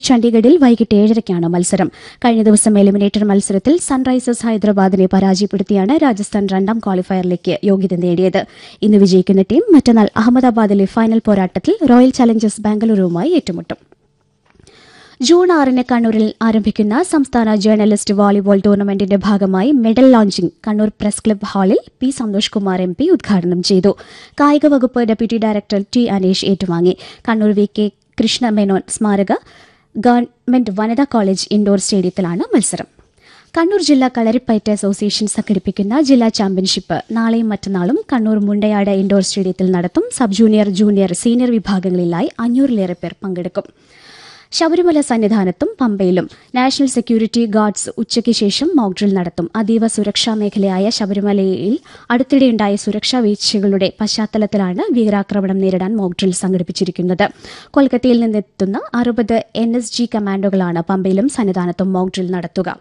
ചണ്ഡീഗഡിൽ വൈകിട്ട് ഏഴരയ്ക്കാണ് മത്സരം കഴിഞ്ഞ ദിവസം എലിമിനേറ്റർ മത്സരത്തിൽ സൺറൈസേഴ്സ് ഹൈദരാബാദിനെ പരാജയപ്പെടുത്തിയാണ് രാജസ്ഥാൻ രണ്ടാം ക്വാളിഫയറിലേക്ക് യോഗ്യത നേടിയത് ഇന്ന് വിജയിക്കുന്ന ടീം മറ്റന്നാൾ അഹമ്മദാബാദിലെ ഫൈനൽ പോരാട്ടത്തിൽ റോയൽ ചലഞ്ചേഴ്സ് ബാംഗ്ലൂരുവുമായി ഏറ്റുമുട്ടും ജൂൺ ആറിന് കണ്ണൂരിൽ ആരംഭിക്കുന്ന സംസ്ഥാന ജേർണലിസ്റ്റ് വോളിബോൾ ടൂർണമെന്റിന്റെ ഭാഗമായി medal launching Kannur press club ഹാളിൽ P Santhosh Kumar M P ഉദ്ഘാടനം ചെയ്തു കായിക വകുപ്പ് ഡെപ്യൂട്ടി ഡയറക്ടർ ടി അനീഷ് ഏറ്റുവാങ്ങി കണ്ണൂർ വി കെ കൃഷ്ണ മേനോൻ സ്മാരക ഗവൺമെന്റ് വനിതാ കോളേജ് ഇൻഡോർ സ്റ്റേഡിയത്തിലാണ് മത്സരം കണ്ണൂർ ജില്ലാ കളരിപ്പയറ്റ് അസോസിയേഷൻ സംഘടിപ്പിക്കുന്ന ജില്ലാ ചാമ്പ്യൻഷിപ്പ് നാളെയും മറ്റന്നാളും കണ്ണൂർ മുണ്ടയാട് ഇൻഡോർ സ്റ്റേഡിയത്തിൽ നടത്തും സബ് ജൂനിയർ ജൂനിയർ സീനിയർ വിഭാഗങ്ങളിലായി അഞ്ഞൂറിലേറെ പേർ പങ്കെടുക്കും ശബരിമല സന്നിധാനത്തും പമ്പയിലും നാഷണൽ സെക്യൂരിറ്റി ഗാർഡ്സ് ഉച്ചയ്ക്ക് ശേഷം മോക്ഡ്രിൽ നടത്തും അതീവ സുരക്ഷാ മേഖലയായ ശബരിമലയിൽ അടുത്തിടെയുണ്ടായ സുരക്ഷാ വീഴ്ചകളുടെ പശ്ചാത്തലത്തിലാണ് ഭീകരാക്രമണം നേരിടാൻ മോക്ഡ്രിൽ സംഘടിപ്പിച്ചിരിക്കുന്നത് കൊൽക്കത്തയിൽ നിന്നെത്തുന്ന അറുപത് എൻ എസ് ജി കമാൻഡോകളാണ് പമ്പയിലും സന്നിധാനത്തും മോക്ഡ്രിൽ നടത്തുക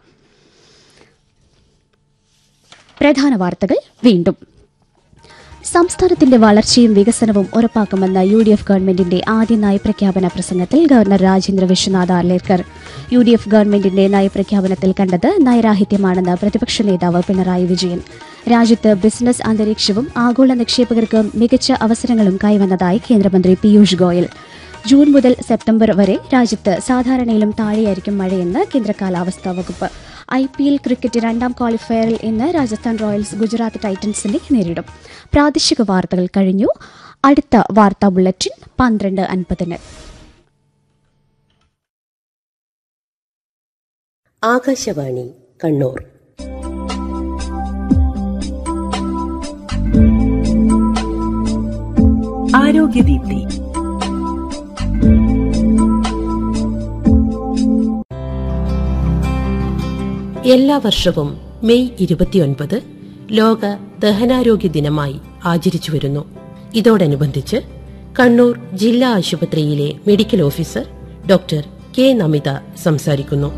പ്രധാന വാർത്തകൾ വീണ്ടും സംസ്ഥാനത്തിന്റെ വളർച്ചയും വികസനവും ഉറപ്പാക്കുമെന്ന യു ഡി എഫ് ഗവൺമെന്റിന്റെ ആദ്യ നയപ്രഖ്യാപന പ്രസംഗത്തിൽ governor Rajendra Vishwanath Arlekar U D F ഗവൺമെന്റിന്റെ നയപ്രഖ്യാപനത്തിൽ കണ്ടത് നയരാഹിത്യമാണെന്ന് പ്രതിപക്ഷ നേതാവ് പിണറായി വിജയൻ രാജ്യത്ത് ബിസിനസ് അന്തരീക്ഷവും ആഗോള നിക്ഷേപകർക്ക് മികച്ച അവസരങ്ങളും കൈവന്നതായി കേന്ദ്രമന്ത്രി പീയൂഷ് ഗോയൽ ജൂൺ മുതൽ സെപ്റ്റംബർ വരെ രാജ്യത്ത് സാധാരണയിലും താഴെയായിരിക്കും മഴയെന്ന് കേന്ദ്ര കാലാവസ്ഥാ വകുപ്പ് ഐ പി എൽ ക്രിക്കറ്റ് രണ്ടാം ക്വാളിഫയറിൽ ഇന്ന് രാജസ്ഥാൻ റോയൽസ് ഗുജറാത്ത് ടൈറ്റൻസിനെ നേരിടും പ്രാദേശിക വാർത്തകൾ കഴിഞ്ഞു അടുത്ത വാർത്താ ബുള്ളറ്റിൻ പന്ത്രണ്ട് അൻപതിന് ആകാശവാണി കണ്ണൂർ ആരോഗ്യദീപ്തി എല്ലാ വർഷവും മെയ് ഇരുപത്തിയൊൻപത് ലോക ദഹനാരോഗ്യ ദിനമായി ആചരിച്ചു വരുന്നു ഇതോടനുബന്ധിച്ച് കണ്ണൂർ ജില്ലാ ആശുപത്രിയിലെ medical officer doctor K Namitha സംസാരിക്കുന്നു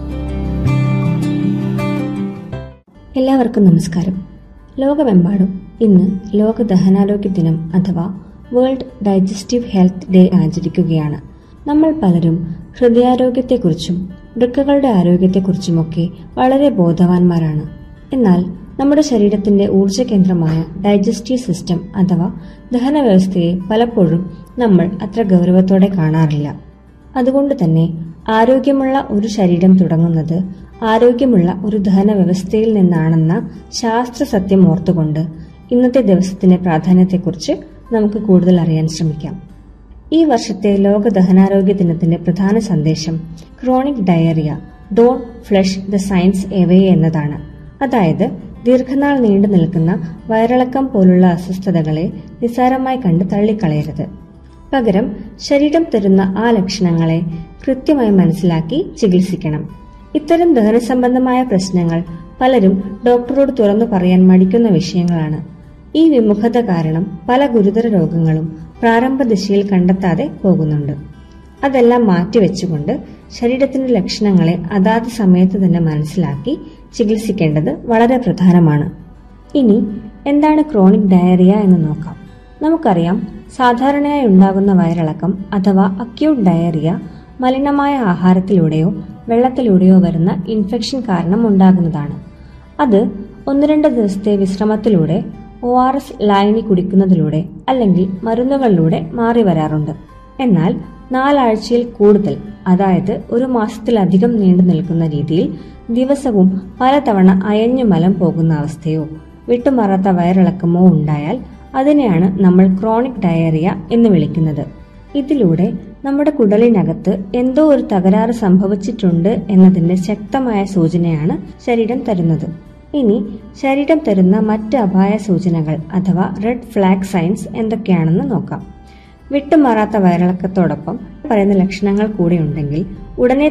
എല്ലാവർക്കും നമസ്കാരം ലോകമെമ്പാടും ഇന്ന് ലോക ദഹനാരോഗ്യ ദിനം അഥവാ വേൾഡ് ഡൈജസ്റ്റീവ് ഹെൽത്ത് ഡേ ആചരിക്കുകയാണ് നമ്മൾ പലരും ഹൃദയാരോഗ്യത്തെക്കുറിച്ചും വൃക്കകളുടെ ആരോഗ്യത്തെക്കുറിച്ചുമൊക്കെ വളരെ ബോധവാന്മാരാണ് എന്നാൽ നമ്മുടെ ശരീരത്തിന്റെ ഊർജ്ജ കേന്ദ്രമായ ഡൈജസ്റ്റീവ് സിസ്റ്റം അഥവാ ദഹന വ്യവസ്ഥയെ പലപ്പോഴും നമ്മൾ അത്ര ഗൗരവത്തോടെ കാണാറില്ല അതുകൊണ്ട് തന്നെ ആരോഗ്യമുള്ള ഒരു ശരീരം തുടങ്ങുന്നത് ആരോഗ്യമുള്ള ഒരു ദഹന വ്യവസ്ഥയിൽ നിന്നാണെന്ന ശാസ്ത്ര സത്യം ഓർത്തുകൊണ്ട് ഇന്നത്തെ ദിവസത്തിന്റെ പ്രാധാന്യത്തെക്കുറിച്ച് നമുക്ക് കൂടുതൽ അറിയാൻ ശ്രമിക്കാം ഈ വർഷത്തെ ലോക ദഹനാരോഗ്യ ദിനത്തിന്റെ പ്രധാന സന്ദേശം chronic diarrhoea don't flush the science away എന്നതാണ് അതായത് ദീർഘനാൾ നീണ്ടു നിൽക്കുന്ന വയറിളക്കം പോലുള്ള അസ്വസ്ഥതകളെ നിസ്സാരമായി കണ്ട് തള്ളിക്കളയരുത് പകരം ശരീരം തരുന്ന ആ ലക്ഷണങ്ങളെ കൃത്യമായി മനസ്സിലാക്കി ചികിത്സിക്കണം ഇത്തരം ദഹന സംബന്ധമായ പ്രശ്നങ്ങൾ പലരും ഡോക്ടറോട് തുറന്നു പറയാൻ മടിക്കുന്ന വിഷയങ്ങളാണ് ഈ വിമുഖത കാരണം പല ഗുരുതര രോഗങ്ങളും പ്രാരംഭ ദിശയിൽ കണ്ടെത്താതെ പോകുന്നുണ്ട് അതെല്ലാം മാറ്റിവെച്ചുകൊണ്ട് ശരീരത്തിന്റെ ലക്ഷണങ്ങളെ അതാത് സമയത്ത് തന്നെ മനസ്സിലാക്കി ചികിത്സിക്കേണ്ടത് വളരെ പ്രധാനമാണ് ഇനി എന്താണ് ക്രോണിക് ഡയറിയ എന്ന് നോക്കാം നമുക്കറിയാം സാധാരണയായി ഉണ്ടാകുന്ന വയറിളക്കം അഥവാ അക്യൂട്ട് ഡയറിയ മലിനമായ ആഹാരത്തിലൂടെയോ വെള്ളത്തിലൂടെയോ വരുന്ന ഇൻഫെക്ഷൻ കാരണം ഉണ്ടാകുന്നതാണ് അത് ഒന്ന് രണ്ട് ദിവസത്തെ വിശ്രമത്തിലൂടെ ഒ ആർ എസ് ലായനി കുടിക്കുന്നതിലൂടെ അല്ലെങ്കിൽ മരുന്നുകളിലൂടെ മാറി വരാറുണ്ട് എന്നാൽ നാലാഴ്ചയിൽ കൂടുതൽ അതായത് ഒരു മാസത്തിലധികം നീണ്ടു നിൽക്കുന്ന രീതിയിൽ ദിവസവും പലതവണ അയഞ്ഞു മലം പോകുന്ന അവസ്ഥയോ വിട്ടുമാറാത്ത വയറിളക്കമോ ഉണ്ടായാൽ അതിനെയാണ് നമ്മൾ ക്രോണിക് ഡയറിയ എന്ന് വിളിക്കുന്നത് ഇതിലൂടെ നമ്മുടെ കുടലിനകത്ത് എന്തോ ഒരു തകരാറ് സംഭവിച്ചിട്ടുണ്ട് എന്നതിന്റെ ശക്തമായ സൂചനയാണ് ശരീരം തരുന്നത് ഇനി ശരീരം തരുന്ന മറ്റ് അപായ സൂചനകൾ അഥവാ റെഡ് ഫ്ലാഗ് സൈൻസ് എന്തൊക്കെയാണെന്ന് നോക്കാം വിട്ടുമാറാത്ത വയറിളക്കത്തോടൊപ്പം പറയുന്ന ലക്ഷണങ്ങൾ കൂടെ ഉണ്ടെങ്കിൽ ഉടനെ